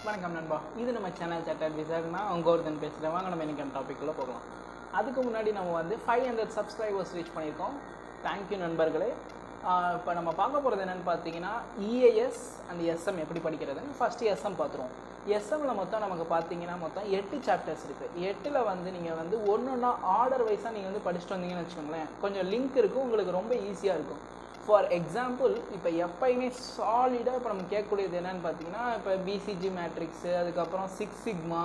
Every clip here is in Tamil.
வணக்கம் நண்பா இது நம்ம சேனல் சட்ட அட்வைசர் நான் உங்கள் ஒருத்தன் பேசுகிறேன் வாங்க நம்ம இன்னைக்கு டாப்பிக்குள்ளே போகலாம் அதுக்கு முன்னாடி நம்ம வந்து ஃபைவ் ஹண்ட்ரட் சப்ஸ்கிரைபர்ஸ் ரீச் பண்ணியிருக்கோம் தேங்க்யூ நண்பர்களே இப்போ நம்ம பார்க்க போகிறது என்னென்னு பார்த்தீங்கன்னா இஏஎஸ் அண்ட் எஸ்எம் எப்படி படிக்கிறதுன்னு ஃபஸ்ட்டு எஸ்எம் பார்த்துருவோம் எஸ்எம்ல மொத்தம் நமக்கு பார்த்தீங்கன்னா மொத்தம் எட்டு சாப்டர்ஸ் இருக்குது எட்டில் வந்து நீங்கள் வந்து ஒன்று ஒன்றா ஆர்டர் வைஸாக நீங்கள் வந்து படிச்சுட்டு வந்தீங்கன்னு வச்சுக்கோங்களேன் கொஞ்சம் லிங்க் இருக்கும் உங்களுக்கு ரொம்ப ஈஸியாக இருக்கும் ஃபார் எக்ஸாம்பிள் இப்போ எப்பயுமே சாலிடாக இப்போ நம்ம கேட்கக்கூடியது என்னன்னு பார்த்தீங்கன்னா இப்போ பிசிஜி மேட்ரிக்ஸு அதுக்கப்புறம் சிக்ஸ் சிக்மா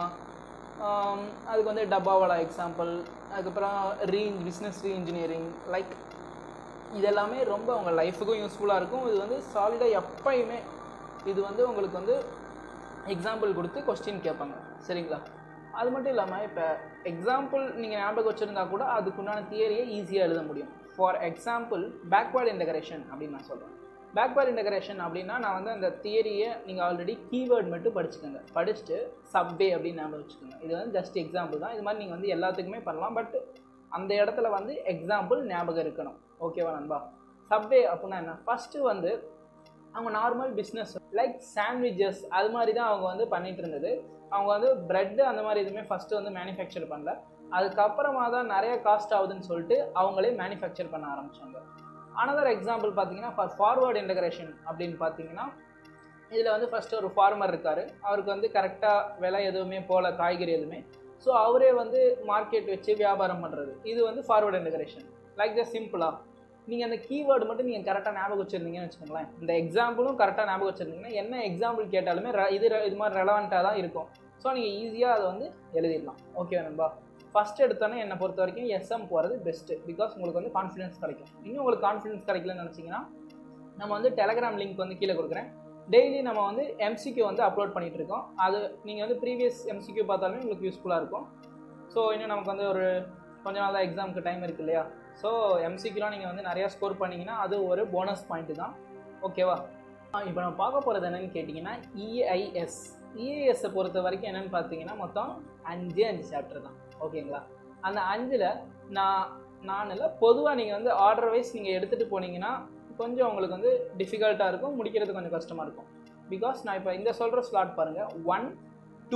அதுக்கு வந்து டப்பாவோட எக்ஸாம்பிள் அதுக்கப்புறம் ரீ பிஸ்னஸ் ரீஇன்ஜினியரிங் லைக் இது எல்லாமே ரொம்ப உங்கள் லைஃபுக்கும் யூஸ்ஃபுல்லாக இருக்கும் இது வந்து சாலிடாக எப்பயுமே இது வந்து உங்களுக்கு வந்து எக்ஸாம்பிள் கொடுத்து கொஸ்டின் கேட்பாங்க சரிங்களா அது மட்டும் இல்லாமல் இப்போ எக்ஸாம்பிள் நீங்கள் ஞாபகம் வச்சுருந்தா கூட அதுக்குண்டான தியரியை ஈஸியாக எழுத முடியும் ஃபார் எக்ஸாம்பிள் பேக்வேர்ட் இன்டகிரேஷன் அப்படின்னு நான் சொல்கிறேன் பேக்வேர்ட் இன்டகிரேஷன் அப்படின்னா நான் வந்து அந்த தியரியை நீங்கள் ஆல்ரெடி கீவேர்ட் மட்டும் படிச்சுக்கோங்க படிச்சுட்டு சப்வே அப்படின்னு ஞாபகம் வச்சுக்கோங்க இது வந்து ஜஸ்ட் எக்ஸாம்பிள் தான் இது மாதிரி நீங்கள் வந்து எல்லாத்துக்குமே பண்ணலாம் பட் அந்த இடத்துல வந்து எக்ஸாம்பிள் ஞாபகம் இருக்கணும் ஓகேவா நண்பா சப்வே அப்படின்னா என்ன ஃபஸ்ட்டு வந்து அவங்க நார்மல் பிஸ்னஸ் லைக் சாண்ட்விச்சஸ் அது மாதிரி தான் அவங்க வந்து பண்ணிட்டு இருந்தது அவங்க வந்து ப்ரெட்டு அந்த மாதிரி எதுவுமே ஃபஸ்ட்டு வந்து மேனுஃபேக்சர் பண்ணல அதுக்கப்புறமா தான் நிறைய காஸ்ட் ஆகுதுன்னு சொல்லிட்டு அவங்களே மேனுஃபேக்சர் பண்ண ஆரம்பித்தாங்க அனதர் எக்ஸாம்பிள் பார்த்தீங்கன்னா ஃபார் ஃபார்வர்ட் இன்டகிரேஷன் அப்படின்னு பார்த்தீங்கன்னா இதில் வந்து ஃபஸ்ட்டு ஒரு ஃபார்மர் இருக்கார் அவருக்கு வந்து கரெக்டாக விலை எதுவுமே போகல காய்கறி எதுவுமே ஸோ அவரே வந்து மார்க்கெட் வச்சு வியாபாரம் பண்ணுறது இது வந்து ஃபார்வர்ட் இன்டகிரேஷன் லைக் த சிம்பிளாக நீங்கள் அந்த கீவேர்டு மட்டும் நீங்கள் கரெக்டாக ஞாபகம் வச்சுருந்தீங்கன்னு வச்சுக்கோங்களேன் இந்த எக்ஸாம்பிளும் கரெக்டாக ஞாபகம் வச்சுருந்தீங்கன்னா என்ன எக்ஸாம்பிள் கேட்டாலுமே ர- இது ர- இது மாதிரி ரெலவெண்ட்டாக தான் இருக்கும் ஸோ நீங்கள் ஈஸியாக அதை வந்து எழுதிடலாம் ஓகே நண்பா ஃபஸ்ட் எடுத்தோன்னே என்னை பொறுத்த வரைக்கும் எஸ்எம் போகிறது பெஸ்ட்டு பிகாஸ் உங்களுக்கு வந்து கான்ஃபிடன்ஸ் கிடைக்கும் இன்னும் உங்களுக்கு கான்ஃபிடன்ஸ் கிடைக்கலன்னு நினச்சிங்கன்னா நம்ம வந்து டெலகிராம் லிங்க் வந்து கீழே கொடுக்குறேன் டெய்லி நம்ம வந்து எம்சிக்யூ வந்து அப்லோட் பண்ணிட்டு இருக்கோம் அது நீங்கள் வந்து ப்ரீவியஸ் எம்சிக்யூ பார்த்தாலுமே உங்களுக்கு யூஸ்ஃபுல்லாக இருக்கும் ஸோ இன்னும் நமக்கு வந்து ஒரு கொஞ்ச நாள் தான் எக்ஸாமுக்கு டைம் இருக்கு இல்லையா ஸோ எம்சிக்யூலாம் நீங்கள் வந்து நிறையா ஸ்கோர் பண்ணீங்கன்னா அது ஒரு போனஸ் பாயிண்ட்டு தான் ஓகேவா இப்போ நம்ம பார்க்க போகிறது என்னன்னு கேட்டிங்கன்னா இஐஎஸ் இஏஎஸ்ஸை பொறுத்த வரைக்கும் என்னென்னு பார்த்தீங்கன்னா மொத்தம் அஞ்சு அஞ்சு சாப்டர் தான் ஓகேங்களா அந்த அஞ்சில் நான் நானில் பொதுவாக நீங்கள் வந்து ஆர்டர் வைஸ் நீங்கள் எடுத்துகிட்டு போனீங்கன்னா கொஞ்சம் உங்களுக்கு வந்து டிஃபிகல்ட்டாக இருக்கும் முடிக்கிறது கொஞ்சம் கஷ்டமாக இருக்கும் பிகாஸ் நான் இப்போ இந்த சொல்கிற ஸ்லாட் பாருங்கள் ஒன் டூ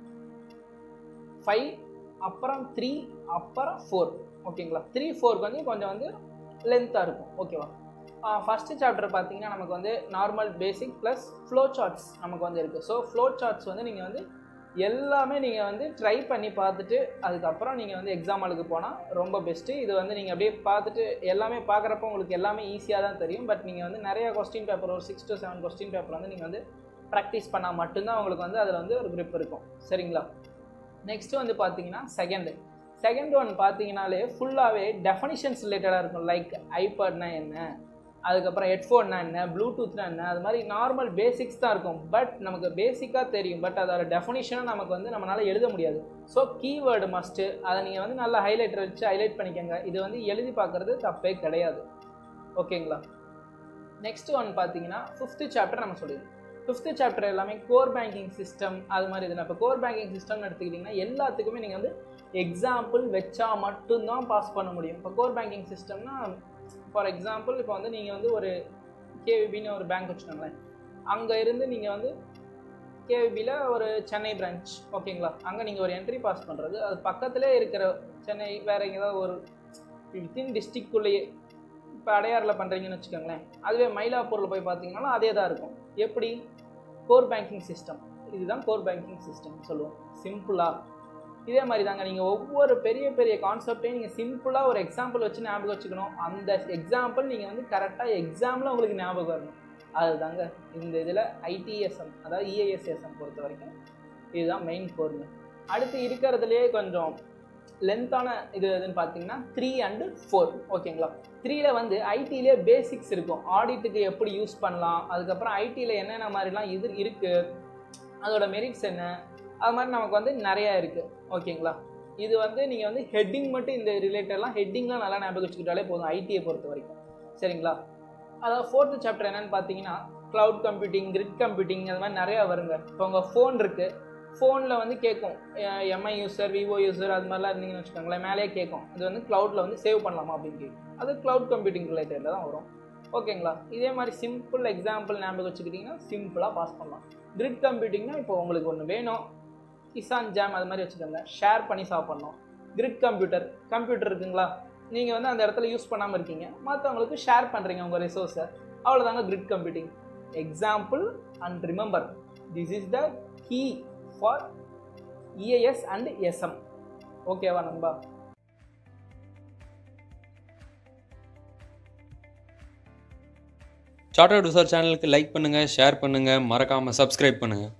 ஃபைவ் அப்புறம் த்ரீ அப்புறம் ஃபோர் ஓகேங்களா த்ரீ ஃபோருக்கு வந்து கொஞ்சம் வந்து லென்த்தாக இருக்கும் ஓகேவா ஃபஸ்ட்டு சாப்டர் பார்த்தீங்கன்னா நமக்கு வந்து normal basic plus flow charts நமக்கு வந்து இருக்குது ஸோ ஃப்ளோ சார்ட்ஸ் வந்து நீங்கள் வந்து எல்லாமே நீங்கள் வந்து ட்ரை பண்ணி பார்த்துட்டு அதுக்கப்புறம் நீங்கள் வந்து எக்ஸாம் ஹாலுக்கு போனால் ரொம்ப பெஸ்ட்டு இது வந்து நீங்கள் அப்படியே பார்த்துட்டு எல்லாமே பார்க்குறப்ப உங்களுக்கு எல்லாமே ஈஸியாக தான் தெரியும் பட் நீங்கள் வந்து நிறைய கொஸ்டின் பேப்பர் ஒரு six to seven question paper வந்து நீங்கள் வந்து ப்ராக்டிஸ் பண்ணால் மட்டும்தான் உங்களுக்கு வந்து அதில் வந்து ஒரு grip இருக்கும் சரிங்களா நெக்ஸ்ட் வந்து பார்த்தீங்கன்னா செகண்டு செகண்ட் ஒன் பார்த்தீங்கனாலே ஃபுல்லாகவே டெஃபனிஷன்ஸ் ரிலேட்டடாக இருக்கும் லைக் ஐபேட்னா என்ன அதுக்கப்புறம் ஹெட்ஃபோன்னா என்ன ப்ளூடூத்னா என்ன அது மாதிரி நார்மல் பேசிக்ஸ் தான் இருக்கும் பட் நமக்கு பேசிக்காக தெரியும் பட் அதோட டெஃபனிஷனை நமக்கு வந்து நம்மளால் எழுத முடியாது ஸோ கீவேர்டு மஸ்ட்டு அதை நீங்கள் வந்து நல்லா ஹைலைட்டர் வச்சு ஹைலைட் பண்ணிக்கோங்க இது வந்து எழுதி பார்க்குறது தப்பே கிடையாது ஓகேங்களா நெக்ஸ்ட் ஒன் பார்த்தீங்கன்னா ஃபிஃப்த்து சாப்டர் நம்ம சொல்லிடுவோம் ஃபிஃப்த்து சாப்டர் எல்லாமே கோர் பேங்கிங் சிஸ்டம் அது மாதிரி இதில் இப்போ கோர் பேங்கிங் சிஸ்டம்னு எடுத்துக்கிட்டிங்கன்னா எல்லாத்துக்குமே நீங்கள் வந்து எக்ஸாம்பிள் வச்சா மட்டும்தான் பாஸ் பண்ண முடியும் இப்போ கோர் பேங்கிங் சிஸ்டம்னா ஃபார் எக்ஸாம்பிள் இப்போ வந்து நீங்கள் வந்து ஒரு கேவிபின்னு ஒரு பேங்க் வச்சுக்கோங்களேன் அங்கே இருந்து நீங்கள் வந்து கேவிபியில் ஒரு சென்னை பிரான்ச் ஓகேங்களா அங்கே நீங்கள் ஒரு என்ட்ரி பாஸ் பண்ணுறது அது பக்கத்துலேயே இருக்கிற சென்னை வேறு எங்கேயாவது ஒரு வித்தின் டிஸ்ட்ரிக்ட்குள்ளேயே இப்போ அடையாறில் பண்ணுறீங்கன்னு வச்சுக்கோங்களேன் அதுவே மயிலாப்பூரில் போய் பார்த்தீங்கன்னா அதே தான் இருக்கும் எப்படி கோர் பேங்கிங் சிஸ்டம் இதுதான் கோர் பேங்கிங் சிஸ்டம் சொல்லுவோம் சிம்பிளாக இதே மாதிரி தாங்க நீங்கள் ஒவ்வொரு பெரிய பெரிய கான்செப்டையும் நீங்கள் சிம்பிளாக ஒரு எக்ஸாம்பிள் வச்சு ஞாபகம் வச்சுக்கணும் அந்த எக்ஸாம்பிள் நீங்கள் வந்து கரெக்டாக எக்ஸாமில் உங்களுக்கு ஞாபகம் வரணும் அதுதாங்க இந்த இதில் ஐடிஎஸ்எம் அதாவது இஏஎஸ்எஸ்எம் பொறுத்த வரைக்கும் இதுதான் மெயின் கோர்னு அடுத்து இருக்கிறதுலே கொஞ்சம் லென்த்தான இது எதுன்னு பார்த்தீங்கன்னா த்ரீ அண்டு ஃபோர் ஓகேங்களா த்ரீல வந்து ஐடியிலே பேசிக்ஸ் இருக்கும் ஆடிட்டுக்கு எப்படி யூஸ் பண்ணலாம் அதுக்கப்புறம் ஐடியில் என்னென்ன மாதிரிலாம் இது இருக்குது அதோட மெரிட்ஸ் என்ன அது மாதிரி நமக்கு வந்து நிறையா இருக்குது ஓகேங்களா இது வந்து நீங்கள் வந்து ஹெட்டிங் மட்டும் இந்த ரிலேட்டட்லாம் ஹெட்டிங்லாம் நல்லா ஞாபகம் வச்சுக்கிட்டாலே போதும் ஐடியை பொறுத்த வரைக்கும் சரிங்களா அதாவது ஃபோர்த்து சாப்டர் என்னன்னு பார்த்தீங்கன்னா க்ளவுட் கம்ப்யூட்டிங் கிரிட் கம்ப்யூட்டிங் அது மாதிரி நிறையா வருங்க இப்போ உங்கள் ஃபோன் இருக்குது ஃபோனில் வந்து கேட்கும் எம்ஐ யூசர் விவோ யூசர் அது மாதிரிலாம் இருந்தீங்கன்னு வச்சுக்கோங்களேன் மேலேயே கேட்கும் இது வந்து க்ளவுடில் வந்து சேவ் பண்ணலாமா அப்படின்னு கேட்கும் அது க்ளவுட் கம்ப்யூட்டிங் ரிலேட்டடில் தான் வரும் ஓகேங்களா இதே மாதிரி சிம்பிள் எக்ஸாம்பிள் ஞாபகம் வச்சுக்கிட்டிங்கன்னா சிம்பிளாக பாஸ் பண்ணலாம் கிரிட் கம்ப்யூட்டிங்னா இப்போ உங்களுக்கு ஒன்று வேணும் கிசான் ஜாம் அது மாதிரி வச்சுக்கோங்க ஷேர் பண்ணி சாப்பிட்ணும் கிரிட் கம்ப்யூட்டர் கம்ப்யூட்டர் இருக்குங்களா நீங்கள் வந்து அந்த இடத்துல யூஸ் பண்ணாமல் இருக்கீங்க மற்றவங்களுக்கு ஷேர் பண்ணுறீங்க உங்கள் ரிசோர்ஸை அவ்வளோதாங்க grid computing example and remember this is the key for EAS and SM ஓகேவா நண்பா சார்ட்டர்ட் ரிசர்ச் சேனலுக்கு லைக் பண்ணுங்கள் ஷேர் பண்ணுங்கள் மறக்காமல் சப்ஸ்கிரைப் பண்ணுங்கள்